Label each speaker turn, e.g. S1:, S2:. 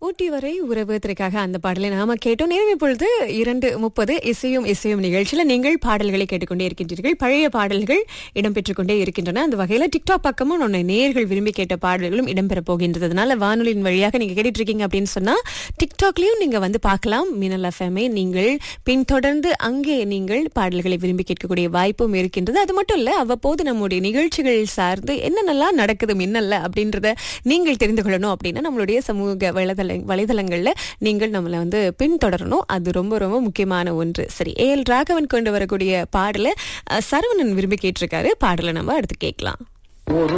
S1: ஊட்டி வரை உறவு திரைக்காக அந்த பாடலை நாம கேட்டோம் நேரம் இப்பொழுது இரண்டு முப்பது இசையும் இசையும் நிகழ்ச்சியில நீங்கள் பாடல்களை கேட்டுக்கொண்டே இருக்கின்றீர்கள் பழைய பாடல்கள் இடம்பெற்றுக் கொண்டே இருக்கின்றன அந்த வகையில டிக்டாக் பக்கமும் ஒன்னு நேர்கள் விரும்பி கேட்ட பாடல்களும் இடம்பெற போகின்றது அதனால வானொலியின் வழியாக நீங்க கேட்டுட்டு இருக்கீங்க அப்படின்னு சொன்னா டிக்டாக்லயும் நீங்க வந்து பார்க்கலாம் மினல் எஃப்எம்ஐ நீங்கள் பின்தொடர்ந்து அங்கே நீங்கள் பாடல்களை விரும்பி கேட்கக்கூடிய வாய்ப்பும் இருக்கின்றது அது மட்டும் இல்ல அவ்வப்போது நம்முடைய நிகழ்ச்சிகள் சார்ந்து என்னென்னலாம் நடக்குது மின்னல்ல அப்படின்றத நீங்கள் தெரிந்து கொள்ளணும் அப்படின்னா நம்மளுடைய சமூக வலைதள வலைதளங்கள்ல நீங்கள் நம்மளை வந்து பின்தொடரணும் அது ரொம்ப ரொம்ப முக்கியமான ஒன்று சரி ஏ எல் ராகவன் கொண்டு வரக்கூடிய பாடலை அஹ், சரவணன் விரும்பி கேட்டிருக்காரு பாடலை நம்ம அடுத்து கேட்கலாம்